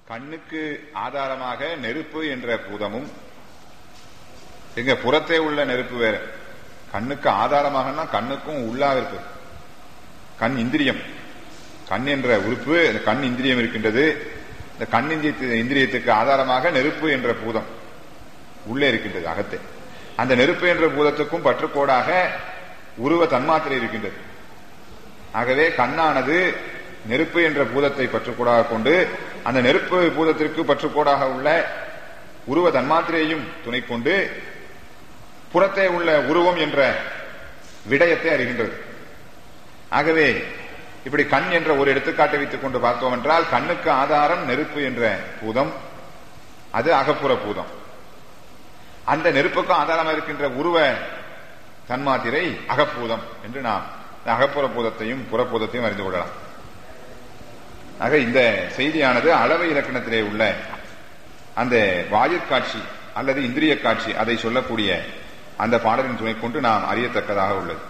கண்ணுக்கு ஆதாரமாக நெருப்பு என்ற பூதமும் எங்க புறத்தே உள்ள நெருப்பு வேற கண்ணுக்கு ஆதாரமாகனா கண்ணுக்கும் உள்ளாக இருக்கு கண் இந்திரியம் கண் என்ற உறுப்பு அந்த கண் இந்திரியம் இருக்கின்றது இந்த கண் இந்திரிய இந்திரியத்துக்கு ஆதாரமாக நெருப்பு என்ற பூதம் உள்ளே இருக்கின்றது அகத்தே அந்த நெருப்பு என்ற பூதத்துக்கும் பற்றுக்கோடாக உருவ தன்மாத்திரை இருக்கின்றது ஆகவே கண்ணானது நெருப்பு என்ற பூதத்தை பற்றுக்கோடாக கொண்டு அந்த நெருப்பு பூதத்திற்கு பற்றுக்கோடாக உள்ள உருவ தன்மாத்திரையையும் துணை கொண்டு புறத்தே உள்ள உருவம் என்ற விடயத்தை அறிகின்றது ஆகவே இப்படி கண் என்ற ஒரு எடுத்துக்காட்டை வைத்துக் கொண்டு பார்த்தோம் என்றால் கண்ணுக்கு ஆதாரம் நெருப்பு என்ற பூதம் அது அகப்புற பூதம் அந்த நெருப்புக்கும் ஆதாரமாக இருக்கின்ற உருவ தன்மாத்திரை அகப்பூதம் என்று நாம் அகப்புற பூதத்தையும் புறப்பூதத்தையும் அறிந்து கொள்ளலாம் ஆக இந்த செய்தியானது அளவை இலக்கணத்திலே உள்ள அந்த வாயிற்காட்சி அல்லது இந்திரிய காட்சி அதை சொல்லக்கூடிய அந்த பாடலின் துணை கொண்டு நாம் அறியத்தக்கதாக உள்ளது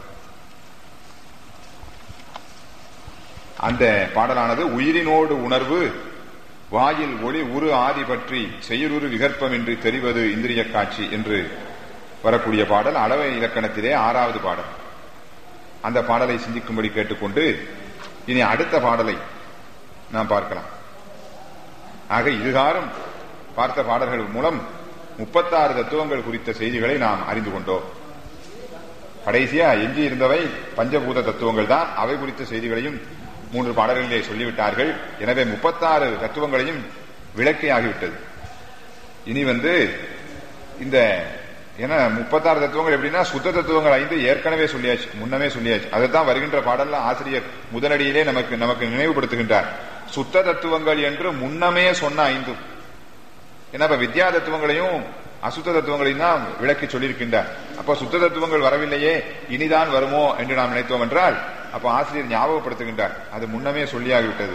அந்த பாடலானது உயிரினோடு உணர்வு வாயில் ஒளி உரு ஆதி பற்றி செய்யுறு விகற்பமின்றி தெரிவது இந்திரிய காட்சி என்று வரக்கூடிய பாடல் அளவை இலக்கணத்திலே ஆறாவது பாடல் அந்த பாடலை சிந்திக்கும்படி கேட்டுக்கொண்டு இனி அடுத்த பாடலை நாம் பார்க்கலாம் ஆக இதுகாரும் பார்த்த பாடல்கள் மூலம் முப்பத்தாறு தத்துவங்கள் குறித்த செய்திகளை நாம் அறிந்து கொண்டோம் கடைசியா எஞ்சி இருந்தவை பஞ்சபூத தத்துவங்கள் தான் அவை குறித்த செய்திகளையும் மூன்று பாடல்களிலே சொல்லிவிட்டார்கள் எனவே முப்பத்தாறு தத்துவங்களையும் விளக்கையாகிவிட்டது இனி வந்து இந்த ஏன்னா முப்பத்தாறு தத்துவங்கள் எப்படின்னா சுத்த தத்துவங்கள் ஐந்து ஏற்கனவே சொல்லியாச்சு முன்னமே சொல்லியாச்சு அதைத்தான் வருகின்ற பாடல்ல ஆசிரியர் முதலடியிலே நமக்கு நமக்கு நினைவுபடுத்துகின்றார் சுத்த தத்துவங்கள் என்று முன்னமே சொன்ன ஐந்தும் ஏன்னா இப்ப வித்யா தத்துவங்களையும் அசுத்த தத்துவங்களையும் தான் விளக்கி சொல்லியிருக்கின்றார் அப்ப சுத்த தத்துவங்கள் வரவில்லையே இனிதான் வருமோ என்று நாம் நினைத்தோம் என்றால் அப்ப ஆசிரியர் ஞாபகப்படுத்துகின்றார் அது முன்னமே சொல்லியாகிவிட்டது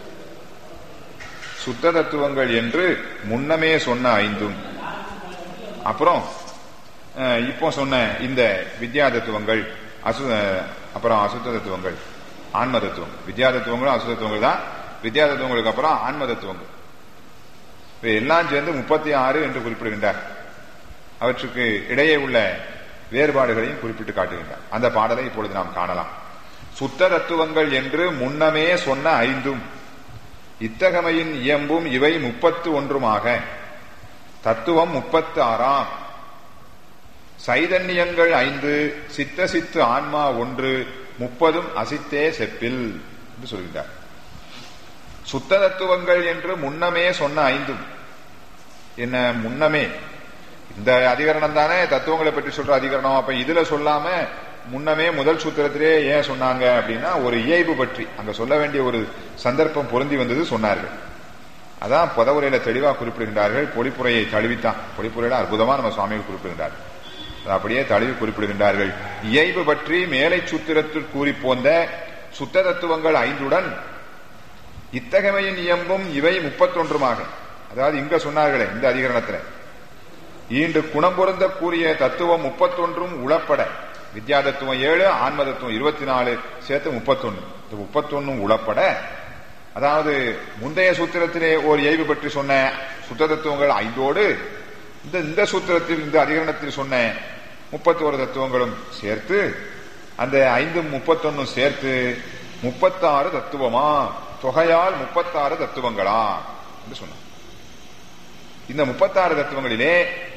சுத்த தத்துவங்கள் என்று முன்னமே சொன்ன ஐந்தும் அப்புறம் இப்போ சொன்ன இந்த வித்யா தத்துவங்கள் அசு அப்புறம் அசுத்த தத்துவங்கள் ஆன்ம தத்துவம் வித்யா தத்துவங்களும் அசுத்த தத்துவங்கள் தான் வித்யா தத்துவங்களுக்கு அப்புறம் ஆன்ம தத்துவங்கள் எல்லாம் சேர்ந்து முப்பத்தி ஆறு என்று குறிப்பிடுகின்றார் அவற்றுக்கு இடையே உள்ள வேறுபாடுகளையும் குறிப்பிட்டு காட்டுகின்றார் அந்த பாடலை இப்பொழுது நாம் காணலாம் சுத்த தத்துவங்கள் என்று முன்னமே சொன்ன ஐந்தும் இத்தகமையின் இயம்பும் இவை முப்பத்து ஒன்றுமாக தத்துவம் முப்பத்து ஆறாம் சைதன்யங்கள் ஐந்து சித்த சித்து ஆன்மா ஒன்று முப்பதும் அசித்தே செப்பில் என்று சொல்கின்றார் சுத்த தத்துவங்கள் என்று முன்னமே சொன்ன ஐந்தும் என்ன முன்னமே இந்த அதிகரணம் தானே தத்துவங்களை பற்றி சொல்ற அதிகரணம் அப்ப இதுல சொல்லாம முன்னமே முதல் சூத்திரத்திலே ஏன் சொன்னாங்க அப்படின்னா ஒரு இயல்பு பற்றி அங்க சொல்ல வேண்டிய ஒரு சந்தர்ப்பம் பொருந்தி வந்தது சொன்னார்கள் அதான் புதவுரையில தெளிவா குறிப்பிடுகின்றார்கள் பொழிப்புரையை தழுவித்தான் பொழிப்புரையில அற்புதமா நம்ம சுவாமிகள் குறிப்பிடுகின்றார்கள் அப்படியே தழுவி குறிப்பிடுகின்றார்கள் இயல்பு பற்றி மேலை சூத்திரத்தில் கூறி போந்த சுத்த தத்துவங்கள் ஐந்துடன் இத்தகமையின் இயம்பும் இவை முப்பத்தொன்றுமாக அதாவது இங்க சொன்னார்களே இந்த அதிகரணத்துல ஈண்டு குணம் பொருந்த கூறிய தத்துவம் முப்பத்தொன்றும் உளப்பட வித்யா தத்துவம் ஏழு ஆன்ம தத்துவம் இருபத்தி நாலு சேர்த்து முப்பத்தொன்னு இந்த முப்பத்தொன்னும் உளப்பட அதாவது முந்தைய சூத்திரத்திலே ஒரு இயல்பு பற்றி சொன்ன சுத்த தத்துவங்கள் ஐந்தோடு இந்த இந்த சூத்திரத்தில் இந்த அதிகரணத்தில் சொன்ன முப்பத்தோரு தத்துவங்களும் சேர்த்து அந்த ஐந்து முப்பத்தொன்னும் சேர்த்து முப்பத்தாறு தத்துவமா தொகையால் முப்பத்தாறு தத்துவங்களா என்று சொன்னார் இந்த முப்பத்தாறு தத்துவங்களிலே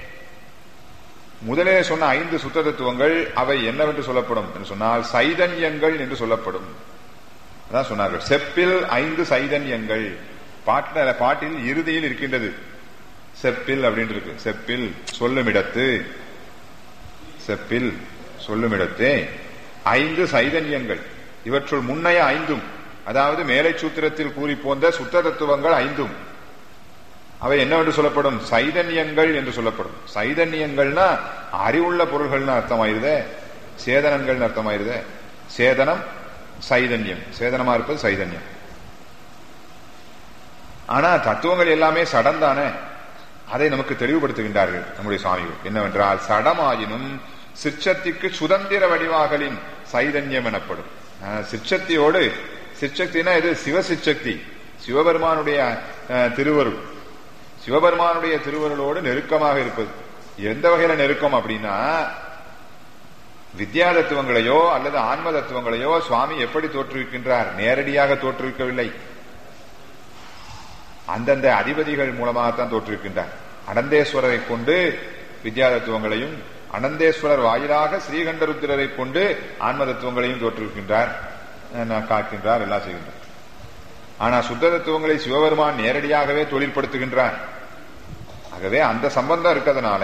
முதலே சொன்ன ஐந்து சுத்த தத்துவங்கள் அவை என்னவென்று சொல்லப்படும் என்று சொன்னால் சைதன்யங்கள் என்று சொல்லப்படும் அதான் சொன்னார்கள் செப்பில் ஐந்து சைதன்யங்கள் பாட்டில பாட்டில் இறுதியில் இருக்கின்றது செப்பில் அப்படின்னு இருக்கு செப்பில் சொல்லுமிடத்து செப்பில் சொல்லுமிடத்தே ஐந்து சைதன்யங்கள் இவற்றுள் முன்னைய ஐந்தும் அதாவது மேலை சூத்திரத்தில் கூறி போந்த சுத்த தத்துவங்கள் ஐந்தும் அவை என்னவென்று சொல்லப்படும் சைதன்யங்கள் என்று சொல்லப்படும் சைதன்யங்கள்னா அறிவுள்ள பொருள்கள்னு அர்த்தமாயிருதே சேதனங்கள்னு அர்த்தமாயிருதே சேதனம் சைதன்யம் சேதனமா இருப்பது சைதன்யம் ஆனா தத்துவங்கள் எல்லாமே சடந்தானே அதை நமக்கு தெளிவுபடுத்துகின்றார்கள் நம்முடைய சுவாமிகள் என்னவென்றால் சடமாயினும் சிற்சக்திக்கு சுதந்திர வடிவாகலின் சைதன்யம் எனப்படும் சிற்சக்தியோடு சிற்சக்தினா இது சிவசிற்சக்தி சிவபெருமானுடைய அஹ், திருவருள் சிவபெருமானுடைய திருவருளோடு நெருக்கமாக இருப்பது எந்த வகையில நெருக்கம் அப்படின்னா வித்யா தத்துவங்களையோ அல்லது ஆன்ம தத்துவங்களையோ சுவாமி எப்படி தோற்றுவிக்கின்றார் நேரடியாக தோற்றுவிக்கவில்லை அந்தந்த அதிபதிகள் மூலமாகத்தான் தோற்றுவிக்கின்றார் அனந்தேஸ்வரரை கொண்டு வித்யா தத்துவங்களையும் அனந்தேஸ்வரர் வாயிலாக ஸ்ரீகண்டருத்திரரை கொண்டு ஆன்ம தத்துவங்களையும் தோற்றுவிக்கின்றார் அஹ், காக்கின்றார் எல்லாம் செய்கின்றார் ஆனா சுத்த தத்துவங்களை சிவபெருமான் நேரடியாகவே தொழில்படுத்துகின்றார் ஆகவே அந்த சம்பந்தம் இருக்கிறதுனால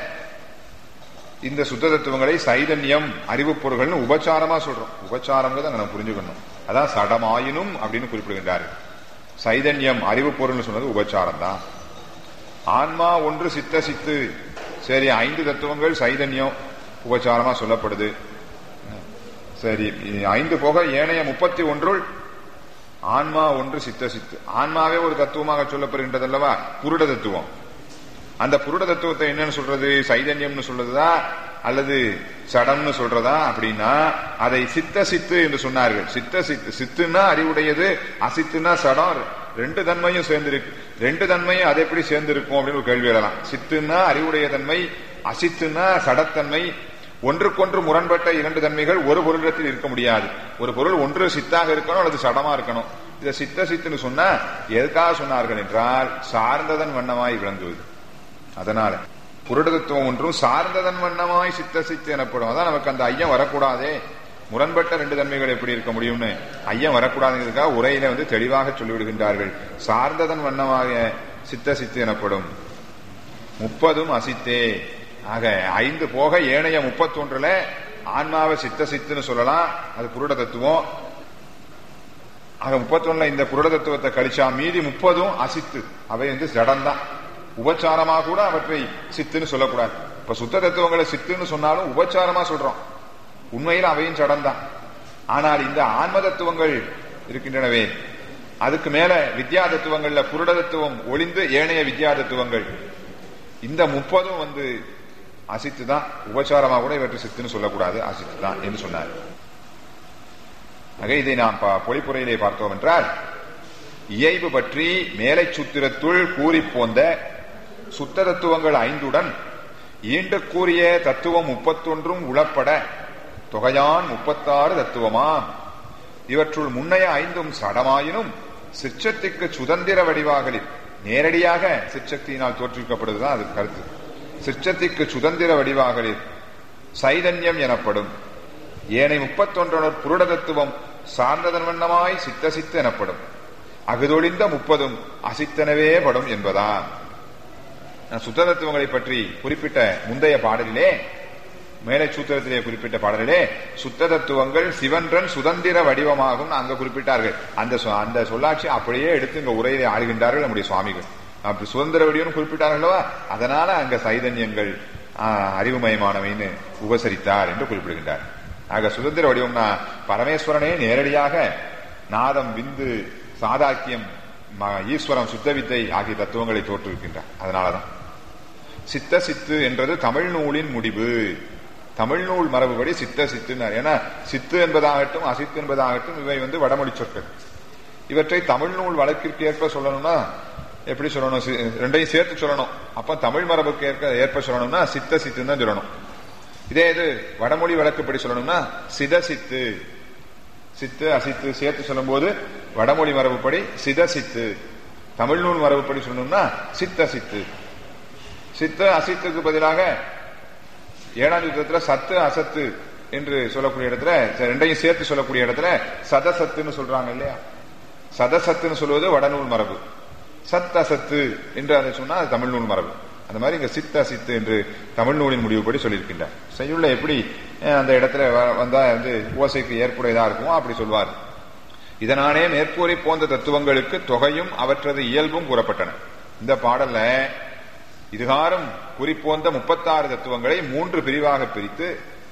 இந்த சுத்த தத்துவங்களை சைதன்யம் அறிவுப் பொருள்கள்னு உபச்சாரமா சொல்றோம் உபச்சாரங்கிறத நம்ம புரிஞ்சுக்கணும் அதான் சடமாயினும் அப்படின்னு குறிப்பிடுகின்றாரு சைதன்யம் அறிவுப் பொருள்னு சொன்னது உபச்சாரம் தான் ஆன்மா ஒன்று சித்த சித்து சரி ஐந்து தத்துவங்கள் சைதன்யம் உபச்சாரமா சொல்லப்படுது சரி ஐந்து போக ஏனைய முப்பத்தி ஒன்றுள் ஆன்மா ஒன்று சித்த சித்து ஆன்மாவே ஒரு தத்துவமாக சொல்லப்படுகின்றது அல்லவா புருட தத்துவம் அந்த புருட தத்துவத்தை என்னன்னு சொல்றது சைதன்யம்னு சொல்றதா அல்லது சடம்னு சொல்றதா அப்படின்னா அதை சித்த சித்து என்று சொன்னார்கள் சித்த சித்து சித்துன்னா அறிவுடையது அசித்துன்னா சடம் ரெண்டு தன்மையும் சேர்ந்திருக்கு ரெண்டு தன்மையும் அது எப்படி சேர்ந்திருக்கும் அப்படின்னு ஒரு கேள்வி எழலாம் சித்துன்னா அறிவுடைய தன்மை அசித்துன்னா சடத்தன்மை ஒன்றுக்கொன்று முரண்பட்ட இரண்டு தன்மைகள் ஒரு பொருளிடத்தில் இருக்க முடியாது ஒரு பொருள் ஒன்று சித்தாக இருக்கணும் அல்லது சடமா இருக்கணும் இதை சித்த சித்துன்னு சொன்னா எதுக்காக சொன்னார்கள் என்றால் சார்ந்ததன் வண்ணமாய் விளங்குவது அதனால புருடதத்துவம் ஒன்றும் சார்ந்ததன் வண்ணமாய் சித்த சித்து எனப்படும் அதான் நமக்கு அந்த ஐயம் வரக்கூடாதே முரண்பட்ட ரெண்டு தன்மைகள் எப்படி இருக்க முடியும்னு ஐயம் வரக்கூடாதுங்கிறதுக்காக உரையில வந்து தெளிவாக சொல்லிவிடுகின்றார்கள் சார்ந்ததன் வண்ணமாக சித்த சித்து எனப்படும் முப்பதும் அசித்தே ஆக ஐந்து போக ஏனைய முப்பத்தொன்றுல ஆன்மாவை சித்த சித்துன்னு சொல்லலாம் அது புருட தத்துவம் ஆக முப்பத்தொன்னுல இந்த புருட தத்துவத்தை கழிச்சா மீதி முப்பதும் அசித்து அவை வந்து ஜடம்தான் உபச்சாரமா கூட அவற்றை சித்துன்னு சொல்லக்கூடாது இப்ப சுத்த தத்துவங்களை சித்துன்னு சொன்னாலும் உபச்சாரமா சொல்றோம் உண்மையில் அவையும் சடம்தான் ஆனால் இந்த ஆன்ம தத்துவங்கள் இருக்கின்றனவே அதுக்கு மேல வித்யா தத்துவங்கள்ல புருட தத்துவம் ஒளிந்து ஏனைய வித்யா தத்துவங்கள் இந்த முப்பதும் வந்து அசித்து தான் உபச்சாரமா கூட இவற்றை சித்துன்னு சொல்லக்கூடாது அசித்து தான் என்று சொன்னார் ஆக இதை நாம் பா- பொழிப்புரையிலே பார்த்தோம் என்றால் இயைபு பற்றி மேலை சுத்திரத்துள் கூறி போந்த சுத்த தத்துவங்கள் ஐந்துடன் ஈண்டு கூறிய தத்துவம் முப்பத்தொன்றும் உளப்பட தொகையான் முப்பத்தாறு தத்துவமாம் இவற்றுள் முன்னைய ஐந்தும் சடமாயினும் சிற்சக்திக்கு சுதந்திர வடிவாகலில் நேரடியாக சிற்சக்தியினால் தோற்றுவிக்கப்படுவதுதான் அது கருத்து சிற்சக்திக்கு சுதந்திர வடிவாகலில் சைதன்யம் எனப்படும் ஏனை முப்பத்தொன்றனர் புருட தத்துவம் சார்ந்ததன் வண்ணமாய் சித்த சித்து எனப்படும் அகுதொழிந்த முப்பதும் அசித்தனவே படும் என்பதா நான் சுத்த தத்துவங்களை பற்றி குறிப்பிட்ட முந்தைய பாடலிலே மேலை சூத்திரத்திலே குறிப்பிட்ட பாடலிலே சுத்த தத்துவங்கள் சிவன்றன் சுதந்திர வடிவமாகும் அங்க குறிப்பிட்டார்கள் அந்த சொ- அந்த சொல்லாட்சி அப்படியே எடுத்து இங்க உரையிலே ஆடுகின்றார்கள் நம்முடைய சுவாமிகள் அப்படி சுதந்திர வடிவம் குறிப்பிட்டார்கள் அல்லவா அதனால அங்க சைதன்யங்கள் ஆ, அறிவுமயமானவைன்னு உபசரித்தார் என்று குறிப்பிடுகின்றார் ஆக சுதந்திர வடிவம்னா பரமேஸ்வரனே நேரடியாக நாதம் விந்து சாதாக்கியம் ம- ஈஸ்வரம் சுத்தவித்தை ஆகிய தத்துவங்களை தோற்றுவிக்கின்றார் அதனாலதான் சித்த சித்து என்றது தமிழ் நூலின் முடிவு தமிழ் நூல் மரபுபடி சித்த சித்துனார் ஏன்னா சித்து என்பதாகட்டும் அசித்து என்பதாகட்டும் இவை வந்து வடமொழி சொற்கள் இவற்றை தமிழ் நூல் வழக்கிற்கு ஏற்ப சொல்லணும்னா எப்படி சொல்லணும் சி- ரெண்டையும் சேர்த்து சொல்லணும் அப்ப தமிழ் மரபுக்கு ஏற்க ஏற்ப சொல்லணும்னா சித்த சித்துன்னு தான் சொல்லணும் இதே இது வடமொழி வழக்குப்படி சொல்லணும்னா சித சித்து சித்து அசித்து சேர்த்து சொல்லும்போது வடமொழி மரபுப்படி சித சித்து தமிழ்நூல் மரபுப்படி சொல்லணும்னா சித்த சித்து சித்து அசித்துக்கு பதிலாக ஏழாம் யுத்தத்துல சத்து அசத்து என்று சொல்லக்கூடிய இடத்துல ச- ரெண்டையும் சேர்த்து சொல்லக்கூடிய இடத்துல சதசத்துன்னு சொல்றாங்க இல்லையா சதசத்துன்னு சொல்வது வடநூல் மரபு சத் அசத்து என்று அதை சொன்னா அது தமிழ்நூல் மரபு அந்த மாதிரி இங்க சித்த அசித்து என்று தமிழ்நூலின் முடிவுபடி சொல்லியிருக்கின்றார் செய்யுள்ள எப்படி அஹ், அந்த இடத்துல வ- வந்தா வந்து ஓசைக்கு ஏற்புடையதா இருக்குமோ அப்படி சொல்வார் இதனாலே மேற்கூறி போன்ற தத்துவங்களுக்கு தொகையும் அவற்றது இயல்பும் கூறப்பட்டன இந்த பாடல்ல இதுகாரும் குறிப்போந்த முப்பத்தாறு தத்துவங்களை மூன்று பிரிவாக பிரித்து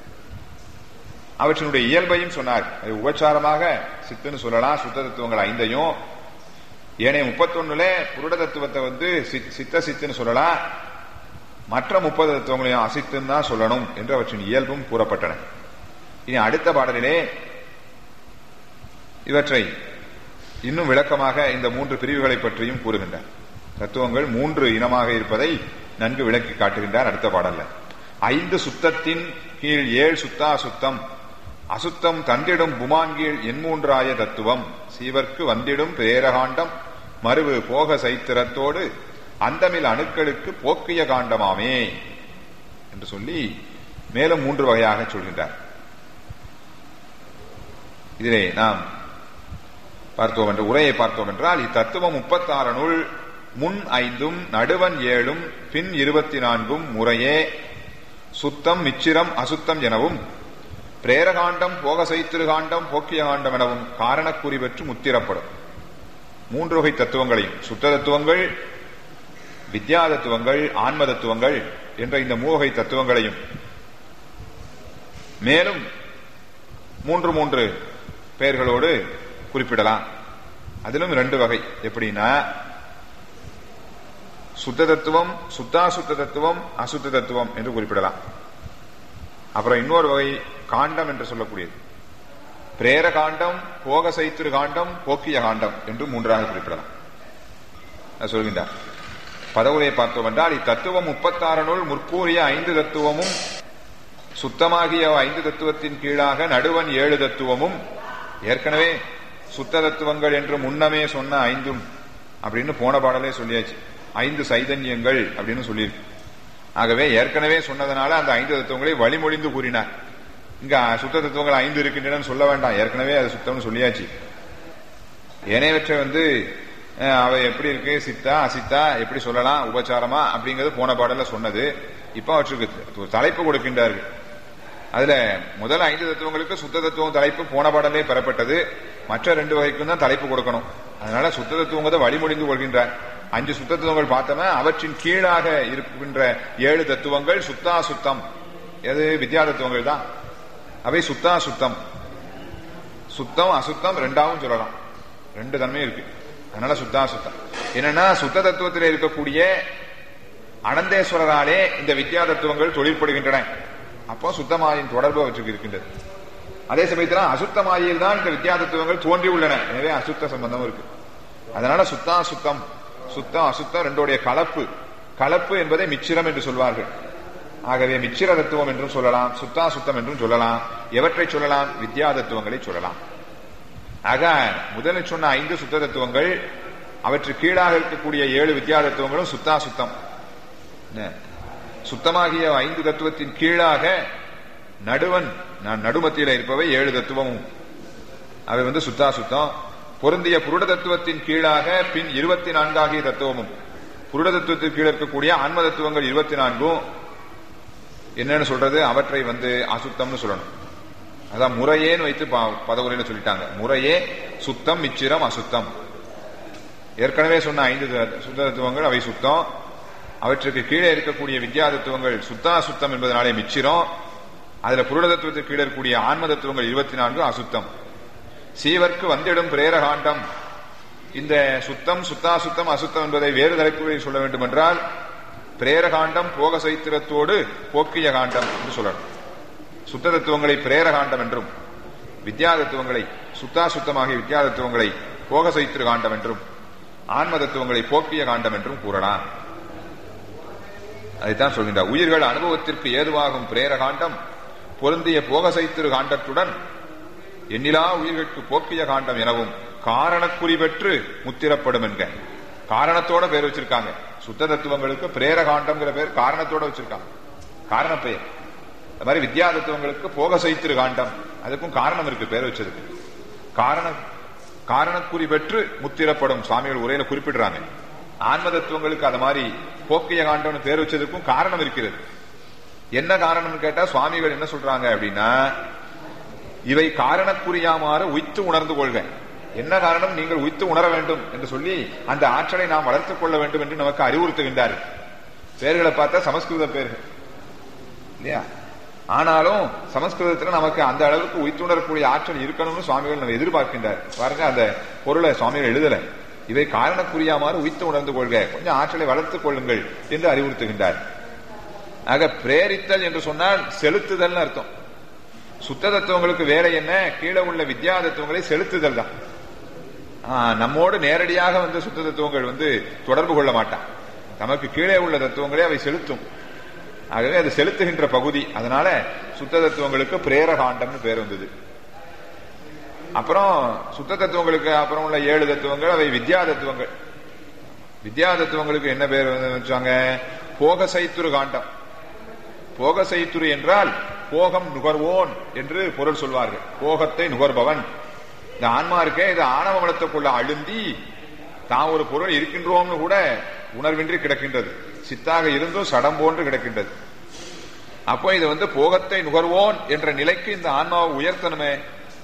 அவற்றினுடைய இயல்பையும் சொன்னார் அது உபச்சாரமாக சித்துன்னு சொல்லலாம் சுத்த தத்துவங்கள் ஐந்தையும் ஏனைய முப்பத்தொன்னுல புருட தத்துவத்தை வந்து சி- சித்த சித்துன்னு சொல்லலாம் மற்ற முப்பது தத்துவங்களையும் அசித்துன்னு தான் சொல்லணும் என்று அவற்றின் இயல்பும் கூறப்பட்டன இனி அடுத்த பாடலிலே இவற்றை இன்னும் விளக்கமாக இந்த மூன்று பிரிவுகளை பற்றியும் கூறுகின்றார் தத்துவங்கள் மூன்று இனமாக இருப்பதை நன்கு விளக்கி காட்டுகின்றார் அடுத்த பாடல்ல ஐந்து சுத்தத்தின் கீழ் ஏழு சுத்தா சுத்தம் அசுத்தம் தந்திடும் புமான்கீழ் எண்மூன்றாய தத்துவம் சீவர்க்கு வந்திடும் பேரகாண்டம் மறுவு போக சைத்திரத்தோடு அந்தமில் அணுக்களுக்கு போக்கிய காண்டமாமே என்று சொல்லி மேலும் மூன்று வகையாக சொல்கின்றார் இதிலே நாம் பார்த்தோம் என்று உரையை பார்த்தோம் என்றால் இத்தத்துவம் முப்பத்தாறு நூல் முன் ஐந்தும் நடுவன் ஏழும் பின் இருபத்தி நான்கும் முறையே சுத்தம் மிச்சிரம் அசுத்தம் எனவும் பிரேரகாண்டம் போகசை திருகாண்டம் போக்கிய காண்டம் எனவும் காரணக்குறி பெற்று முத்திரப்படும் மூன்று வகை தத்துவங்களையும் சுத்த தத்துவங்கள் வித்யா தத்துவங்கள் ஆன்ம தத்துவங்கள் என்ற இந்த மூவகை தத்துவங்களையும் மேலும் மூன்று மூன்று பெயர்களோடு குறிப்பிடலாம் அதிலும் ரெண்டு வகை எப்படின்னா சுத்த தத்துவம் சுத்தாசுத்த தத்துவம் அசுத்த தத்துவம் என்று குறிப்பிடலாம் அப்புறம் இன்னொரு வகை காண்டம் என்று சொல்லக்கூடியது பிரேர காண்டம் போக சைத்திரு காண்டம் போக்கிய காண்டம் என்று மூன்றாக குறிப்பிடலாம் சொல்கின்றார் பதவுரையை பார்த்தோம் என்றால் இத்தத்துவம் முப்பத்தாறு நூல் முற்கூறிய ஐந்து தத்துவமும் சுத்தமாகிய ஐந்து தத்துவத்தின் கீழாக நடுவன் ஏழு தத்துவமும் ஏற்கனவே சுத்த தத்துவங்கள் என்று முன்னமே சொன்ன ஐந்தும் அப்படின்னு போன பாடலே சொல்லியாச்சு ஐந்து சைதன்யங்கள் அப்படின்னு சொல்லியிருக்கு ஆகவே ஏற்கனவே சொன்னதனால அந்த ஐந்து தத்துவங்களை வழிமொழிந்து கூறினார் இங்க சுத்த தத்துவங்கள் ஐந்து இருக்கின்றன சொல்ல வேண்டாம் ஏற்கனவே அது சுத்தம்னு சொல்லியாச்சு ஏனையவற்றை வந்து அவை எப்படி இருக்கு சித்தா அசித்தா எப்படி சொல்லலாம் உபச்சாரமா அப்படிங்கிறது போன பாடல சொன்னது இப்ப அவற்றுக்கு தலைப்பு கொடுக்கின்றார்கள் அதுல முதல் ஐந்து தத்துவங்களுக்கு சுத்த தத்துவம் தலைப்பு போன பாடலே பெறப்பட்டது மற்ற ரெண்டு வகைக்கும் தான் தலைப்பு கொடுக்கணும் அதனால சுத்த தத்துவங்களை வழிமொழிந்து கொள்கின்றார் அஞ்சு சுத்த தத்துவங்கள் பார்த்தோம்னா அவற்றின் கீழாக இருக்கின்ற ஏழு தத்துவங்கள் சுத்தா சுத்தம் எது வித்யா தத்துவங்கள் தான் அவை சுத்தா சுத்தம் சுத்தம் அசுத்தம் ரெண்டாவும் சொல்லலாம் ரெண்டு தன்மையும் இருக்கு அதனால சுத்தா சுத்தம் என்னன்னா சுத்த தத்துவத்தில் இருக்கக்கூடிய அனந்தேஸ்வரராலே இந்த வித்யா தத்துவங்கள் தொழிற்படுகின்றன அப்போ சுத்தமாயின் தொடர்பு அவற்றுக்கு இருக்கின்றது அதே சமயத்தில் அசுத்தமாயில் தான் இந்த வித்யா தத்துவங்கள் தோன்றி உள்ளன எனவே அசுத்த சம்பந்தம் இருக்கு அதனால சுத்தா சுத்தம் சுத்தம் அசுத்தம் ரெண்டோடைய கலப்பு கலப்பு என்பதை மிச்சிரம் என்று சொல்வார்கள் ஆகவே மிச்சிர தத்துவம் என்றும் சொல்லலாம் சுத்தா சுத்தம் என்றும் சொல்லலாம் எவற்றை சொல்லலாம் வித்யா தத்துவங்களை சொல்லலாம் ஆக முதலில் சொன்ன ஐந்து சுத்த தத்துவங்கள் அவற்று கீழாக இருக்கக்கூடிய ஏழு வித்யா தத்துவங்களும் சுத்தா சுத்தம் சுத்தமாகிய ஐந்து தத்துவத்தின் கீழாக நடுவன் நான் நடுமத்தியில இருப்பவை ஏழு தத்துவமும் அவை வந்து சுத்தா சுத்தம் பொருந்திய புருட தத்துவத்தின் கீழாக பின் இருபத்தி நான்காகிய தத்துவமும் புருட தத்துவத்திற்கு கீழே இருக்கக்கூடிய ஆன்ம தத்துவங்கள் இருபத்தி நான்கும் என்னன்னு சொல்றது அவற்றை வந்து அசுத்தம்னு சொல்லணும் அதான் முறையேன்னு வைத்து பதவுரையில சொல்லிட்டாங்க முறையே சுத்தம் மிச்சிரம் அசுத்தம் ஏற்கனவே சொன்ன ஐந்து சுத்த தத்துவங்கள் அவை சுத்தம் அவற்றுக்கு கீழே இருக்கக்கூடிய வித்யா தத்துவங்கள் சுத்தா சுத்தம் என்பதனாலே மிச்சிரம் அதுல புருட தத்துவத்துக்கு கீழே இருக்கக்கூடிய ஆன்ம தத்துவங்கள் இருபத்தி நான்கு அசுத்தம் சீவர்க்கு வந்திடும் பிரேரகாண்டம் இந்த சுத்தம் சுத்தா சுத்தம் அசுத்தம் என்பதை வேறு தலைப்புகளில் சொல்ல வேண்டும் என்றால் பிரேரகாண்டம் போக சைத்திரத்தோடு போக்கிய காண்டம் என்று சொல்லணும் சுத்த தத்துவங்களை பிரேரகாண்டம் என்றும் வித்யா தத்துவங்களை சுத்தா சுத்தமாகிய வித்யா தத்துவங்களை போக சைத்திர காண்டம் என்றும் ஆன்ம தத்துவங்களை போக்கிய காண்டம் என்றும் கூறலாம் அதைத்தான் சொல்கின்றார் உயிர்கள் அனுபவத்திற்கு ஏதுவாகும் பிரேரகாண்டம் பொருந்திய போக சைத்திரு காண்டத்துடன் எண்ணிலா உயிர்களுக்கு போக்கிய காண்டம் எனவும் காரணக்குறி பெற்று முத்திரப்படும் என்க காரணத்தோட பேர் வச்சிருக்காங்க சுத்த தத்துவங்களுக்கு பிரேர காண்டம்ங்கிற பேர் காரணத்தோட வச்சிருக்காங்க காரண பெயர் இந்த மாதிரி வித்யா தத்துவங்களுக்கு போக சைத்திரு காண்டம் அதுக்கும் காரணம் இருக்கு பேர் வச்சதுக்கு காரண காரணக்குறி பெற்று முத்திரப்படும் சுவாமிகள் உரையில குறிப்பிடுறாங்க ஆன்ம தத்துவங்களுக்கு அது மாதிரி போக்கிய காண்டம்னு பேர் வச்சதுக்கும் காரணம் இருக்கிறது என்ன காரணம்னு கேட்டா சுவாமிகள் என்ன சொல்றாங்க அப்படின்னா இவை காரணக்குரியாமாறு உய்த்து உணர்ந்து கொள்க என்ன காரணம் நீங்கள் உய்த்து உணர வேண்டும் என்று சொல்லி அந்த ஆற்றலை நாம் வளர்த்துக் கொள்ள வேண்டும் என்று நமக்கு அறிவுறுத்துகின்றார்கள் பேர்களை பார்த்தா சமஸ்கிருத பேர்கள் இல்லையா ஆனாலும் சமஸ்கிருதத்துல நமக்கு அந்த அளவுக்கு உய்த்துணரக்கூடிய ஆற்றல் இருக்கணும்னு சுவாமிகள் நம்ம எதிர்பார்க்கின்றார் பாருங்க அந்த பொருளை சுவாமிகள் எழுதல இவை காரணக்குரியாமாறு உய்த்து உணர்ந்து கொள்க கொஞ்சம் ஆற்றலை வளர்த்துக் கொள்ளுங்கள் என்று அறிவுறுத்துகின்றார் ஆக பிரேரித்தல் என்று சொன்னால் செலுத்துதல் அர்த்தம் சுத்த தத்துவங்களுக்கு வேற என்ன கீழே உள்ள வித்யா தத்துவங்களை செலுத்துதல் தான் ஆஹ், நம்மோடு நேரடியாக வந்து சுத்த தத்துவங்கள் வந்து தொடர்பு கொள்ள மாட்டான் தமக்கு கீழே உள்ள தத்துவங்களே அவை செலுத்தும் ஆகவே அது செலுத்துகின்ற பகுதி அதனால சுத்த தத்துவங்களுக்கு பிரேரகாண்டம்னு பேர் வந்தது அப்புறம் சுத்த தத்துவங்களுக்கு அப்புறம் உள்ள ஏழு தத்துவங்கள் அவை வித்யா தத்துவங்கள் வித்யா தத்துவங்களுக்கு என்ன பேர் வந்து வச்சாங்க போகசைத்துரு காண்டம் போகசைத்துரு என்றால் போகம் நுகர்வோன் என்று பொருள் சொல்வார்கள் போகத்தை நுகர்பவன் இந்த ஆன்மா இருக்கே இது ஆணவ மலத்துக்குள்ள அழுந்தி தான் ஒரு பொருள் இருக்கின்றோம்னு கூட உணர்வின்றி கிடக்கின்றது சித்தாக இருந்தும் சடம் போன்று கிடக்கின்றது அப்போ இது வந்து போகத்தை நுகர்வோன் என்ற நிலைக்கு இந்த ஆன்மாவை உயர்த்தணுமே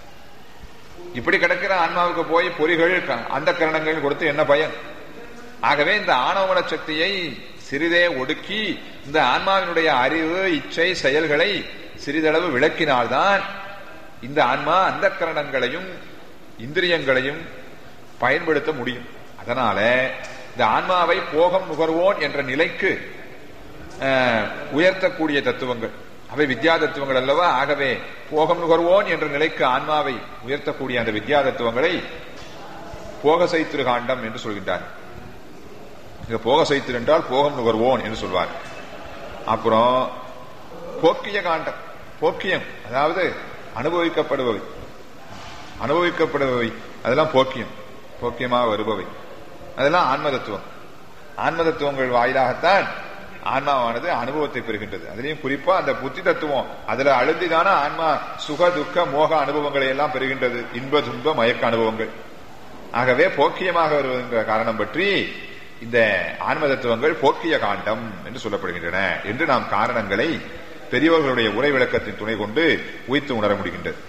இப்படி கிடக்கிற ஆன்மாவுக்கு போய் பொறிகள் அந்த கரணங்கள் கொடுத்து என்ன பயன் ஆகவே இந்த ஆணவமன சக்தியை சிறிதே ஒடுக்கி இந்த ஆன்மாவினுடைய அறிவு இச்சை செயல்களை சிறிதளவு விளக்கினால்தான் இந்த ஆன்மா அந்த கரணங்களையும் இந்திரியங்களையும் பயன்படுத்த முடியும் அதனால இந்த ஆன்மாவை போகம் நுகர்வோன் என்ற நிலைக்கு அஹ், உயர்த்தக்கூடிய தத்துவங்கள் அவை வித்யா தத்துவங்கள் அல்லவா ஆகவே போகம் நுகர்வோன் என்ற நிலைக்கு ஆன்மாவை உயர்த்தக்கூடிய அந்த வித்யா தத்துவங்களை போகசைத்திரு காண்டம் என்று சொல்கின்றார் இங்க போகசைத்திரு என்றால் போகம் நுகர்வோன் என்று சொல்வார் அப்புறம் போக்கிய காண்டம் போக்கியம் அதாவது அனுபவிக்கப்படுபவை அனுபவிக்கப்படுபவை அதெல்லாம் போக்கியம் போக்கியமாக வருபவை அதெல்லாம் ஆன்ம தத்துவம் ஆன்ம தத்துவங்கள் வாயிலாகத்தான் ஆன்மாவானது அனுபவத்தை பெறுகின்றது அதுலயும் குறிப்பா அந்த புத்தி தத்துவம் அதுல அழுந்திதான ஆன்மா சுக துக்க மோக அனுபவங்களை எல்லாம் பெறுகின்றது இன்ப துன்ப மயக்க அனுபவங்கள் ஆகவே போக்கியமாக வருவதென்ற காரணம் பற்றி இந்த ஆன்ம தத்துவங்கள் போக்கிய காண்டம் என்று சொல்லப்படுகின்றன என்று நாம் காரணங்களை பெரியவர்களுடைய உரை விளக்கத்தின் துணை கொண்டு உய்த்து உணர முடிகின்றது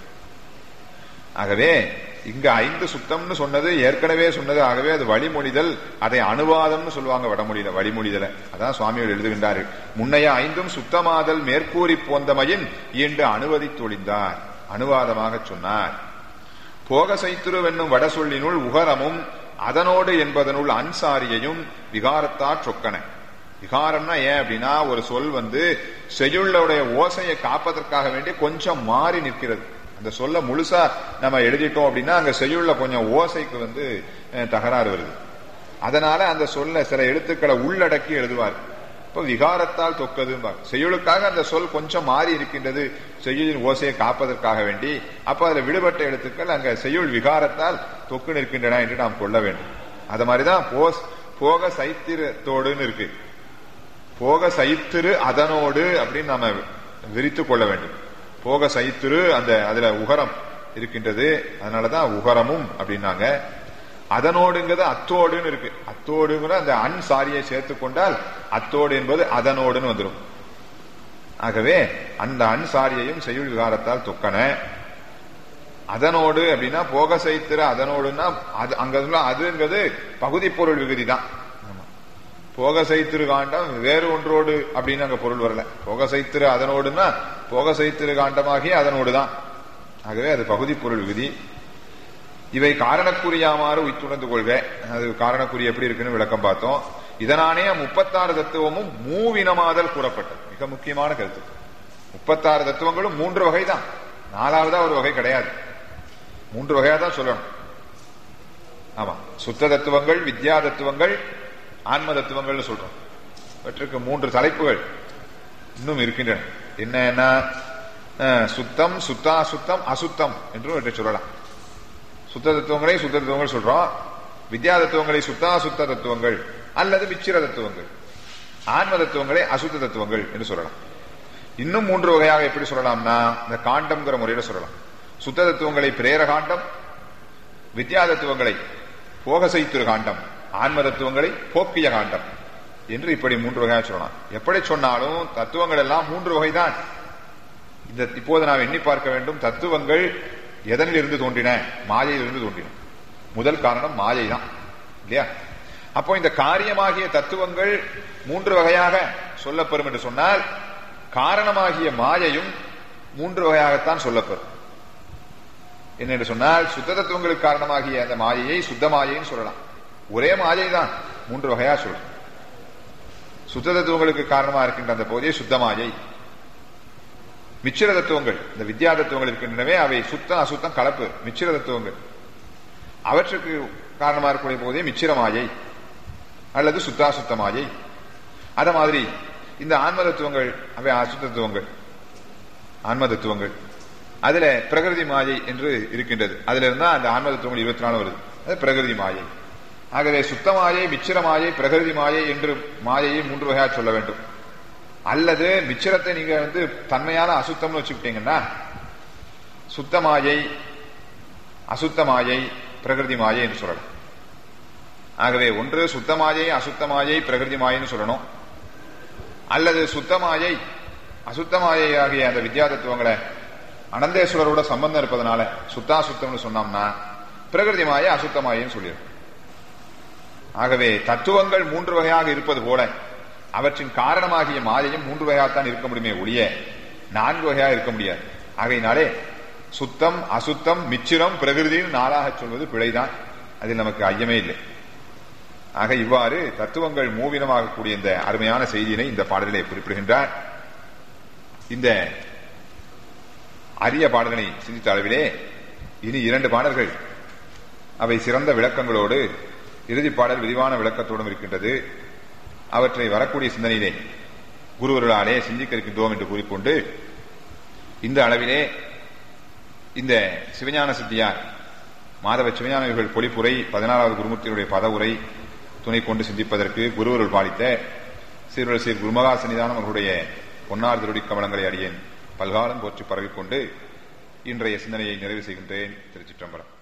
ஆகவே இங்க ஐந்து சுத்தம்னு சொன்னது ஏற்கனவே சொன்னது ஆகவே அது வழிமொழிதல் அதை அனுவாதம்னு சொல்லுவாங்க வடமொழியில வழிமொழிதல அதான் சுவாமிகள் எழுதுகின்றார்கள் முன்னைய ஐந்தும் சுத்தமாதல் மேற்கூறி போந்தமையின் என்று அனுவதித்தொழிந்தார் அனுவாதமாக சொன்னார் போகசைத்துருவென்னும் வட சொல்லினுள் உகரமும் அதனோடு என்பதனுள் அன்சாரியையும் விகாரத்தாற் சொக்கன விகாரம்னா ஏன் அப்படின்னா ஒரு சொல் வந்து செய்யுளுடைய ஓசையை காப்பதற்காக வேண்டி கொஞ்சம் மாறி நிற்கிறது அந்த சொல்ல முழுசா நம்ம எழுதிட்டோம் அப்படின்னா அங்க செய்யுள்ள கொஞ்சம் ஓசைக்கு வந்து அஹ், தகராறு வருது அதனால அந்த சொல்ல சில எழுத்துக்களை உள்ளடக்கி எழுதுவார் இப்ப விகாரத்தால் தொக்கதும்பார் செய்யுளுக்காக அந்த சொல் கொஞ்சம் மாறி இருக்கின்றது செய்யுளின் ஓசையை காப்பதற்காக வேண்டி அப்ப அதுல விடுபட்ட எழுத்துக்கள் அங்க செய்யுள் விகாரத்தால் தொக்கு நிற்கின்றன என்று நாம் கொள்ள வேண்டும் அது மாதிரிதான் போஸ் போக சைத்திரத்தோடுன்னு இருக்கு போக சைத்திரு அதனோடு அப்படின்னு நாம விரித்து கொள்ள வேண்டும் போக சைத்திரு அந்த அதுல உகரம் இருக்கின்றது அதனாலதான் உகரமும் அப்படின்னாங்க அதனோடுங்கிறது அத்தோடுன்னு இருக்கு அத்தோடுங்கிற அந்த அன் சாரியை சேர்த்து கொண்டால் அத்தோடு என்பது அதனோடுன்னு வந்துடும் ஆகவே அந்த அன் சாரியையும் செய்யுள் விகாரத்தால் தொக்கன அதனோடு அப்படின்னா போக சைத்திர அதனோடுன்னா அது அங்க உள்ள அதுங்கிறது பகுதி பொருள் விகுதி தான் போக சைத்திரு காண்டம் வேறு ஒன்றோடு அப்படின்னு அங்க பொருள் வரல போக சைத்திரு அதனோடுன்னா போக சைத்திரு காண்டமாகி அதனோடு தான் ஆகவே அது பகுதி பொருள் விதி இவை காரணக்குரியாமாறு உய்த்துணர்ந்து கொள்க அது காரணக்குறி எப்படி இருக்குன்னு விளக்கம் பார்த்தோம் இதனானே முப்பத்தாறு தத்துவமும் மூவினமாதல் கூறப்பட்டது மிக முக்கியமான கருத்து முப்பத்தாறு தத்துவங்களும் மூன்று வகை தான் நாலாவதா ஒரு வகை கிடையாது மூன்று வகையா தான் சொல்லணும் ஆமா சுத்த தத்துவங்கள் வித்யா தத்துவங்கள் ஆன்ம தத்துவங்கள்னு சொல்றோம் இவற்றுக்கு மூன்று தலைப்புகள் இன்னும் இருக்கின்றன என்ன சுத்தம் சுத்தா சுத்தம் அசுத்தம் என்றும் இவற்றை சொல்லலாம் சுத்த தத்துவங்களை சுத்த தத்துவங்கள் சொல்றோம் வித்யா தத்துவங்களை சுத்தா சுத்த தத்துவங்கள் அல்லது விச்சிர தத்துவங்கள் ஆன்ம தத்துவங்களை அசுத்த தத்துவங்கள் என்று சொல்லலாம் இன்னும் மூன்று வகையாக எப்படி சொல்லலாம்னா இந்த காண்டம்ங்கிற முறையில சொல்லலாம் சுத்த தத்துவங்களை பிரேர காண்டம் வித்யா தத்துவங்களை போகசைத்துரு காண்டம் ஆன்ம தத்துவங்களை போக்கிய காண்டம் என்று இப்படி மூன்று வகையாக சொல்லலாம் எப்படி சொன்னாலும் தத்துவங்கள் எல்லாம் மூன்று வகைதான் இந்த இப்போது நாம் எண்ணி பார்க்க வேண்டும் தத்துவங்கள் எதனில் இருந்து தோன்றின மாயையிலிருந்து தோன்றின முதல் காரணம் மாயை தான் இல்லையா அப்போ இந்த காரியமாகிய தத்துவங்கள் மூன்று வகையாக சொல்லப்பெறும் என்று சொன்னால் காரணமாகிய மாயையும் மூன்று வகையாகத்தான் சொல்லப்பெறும் என்ன என்று சொன்னால் சுத்த தத்துவங்களுக்கு காரணமாகிய அந்த மாயையை சுத்த மாயைன்னு சொல்லலாம் ஒரே மாயை தான் மூன்று வகையா சொல்றோம் சுத்த தத்துவங்களுக்கு காரணமா இருக்கின்ற அந்த பகுதியை சுத்த மாயை மிச்சிர தத்துவங்கள் இந்த வித்யா தத்துவங்கள் இருக்கின்றனவே அவை சுத்தம் அசுத்தம் கலப்பு மிச்சிர தத்துவங்கள் அவற்றுக்கு காரணமாக இருக்கக்கூடிய போதே மிச்சிர மாயை அல்லது சுத்தாசுத்த மாயை அத மாதிரி இந்த ஆன்ம தத்துவங்கள் அவை அசுத்த தத்துவங்கள் ஆன்ம தத்துவங்கள் அதுல பிரகிருதி மாயை என்று இருக்கின்றது அதுல இருந்தா அந்த ஆன்ம தத்துவங்கள் இருபத்தி நாலு வருது அது பிரகிருதி மாயை ஆகவே சுத்த மாயை மிச்சிர மாயை பிரகிருதி மாயை என்று மாயையை மூன்று வகையாக சொல்ல வேண்டும் அல்லது மிச்சிரத்தை நீங்க வந்து தன்மையான அசுத்தம்னு வச்சுக்கிட்டீங்கன்னா சுத்த மாயை அசுத்த மாயை பிரகிருதி மாயை என்று சொல்லலாம் ஆகவே ஒன்று சுத்த மாயை அசுத்த மாயை பிரகிருதி மாயைன்னு சொல்லணும் அல்லது சுத்த மாயை அசுத்த மாயை ஆகிய அந்த வித்யா தத்துவங்களை அனந்தேஸ்வரரோட சம்பந்தம் இருப்பதனால சுத்தாசுத்தம்னு சொன்னோம்னா பிரகிருதி மாயை அசுத்த மாயைன்னு சொல்லிடும் ஆகவே தத்துவங்கள் மூன்று வகையாக இருப்பது போல அவற்றின் காரணமாகிய மாயையும் மூன்று வகையாகத்தான் இருக்க முடியுமே ஒழிய நான்கு வகையாக இருக்க முடியாது ஆகையினாலே சுத்தம் அசுத்தம் மிச்சிரம் பிரகிருதின்னு நாளாக சொல்வது பிழைதான் அதில் நமக்கு ஐயமே இல்லை ஆக இவ்வாறு தத்துவங்கள் மூவினமாக கூடிய இந்த அருமையான செய்தியினை இந்த பாடலிலே குறிப்பிடுகின்றார் இந்த அரிய பாடல்களை சிந்தித்த அளவிலே இனி இரண்டு பாடல்கள் அவை சிறந்த விளக்கங்களோடு இறுதி பாடல் விரிவான விளக்கத்தோடும் இருக்கின்றது அவற்றை வரக்கூடிய சிந்தனையிலே குருவர்களாலே சிந்திக்க இருக்கின்றோம் என்று கூறிக்கொண்டு இந்த அளவிலே இந்த சிவஞான சித்தியார் மாதவ சிவஞானவர்கள் பொலிப்புரை பதினாறாவது குருமூர்த்தியுடைய பதவுரை துணை கொண்டு சிந்திப்பதற்கு குருவருள் பாலித்த சீர்வல் சீர் குருமகா சன்னிதானம் அவர்களுடைய பொன்னார் திருடி கமலங்களை அடியேன் பல்காலம் போற்றி பரவிக்கொண்டு இன்றைய சிந்தனையை நிறைவு செய்கின்றேன் திருச்சிற்றம்பலம்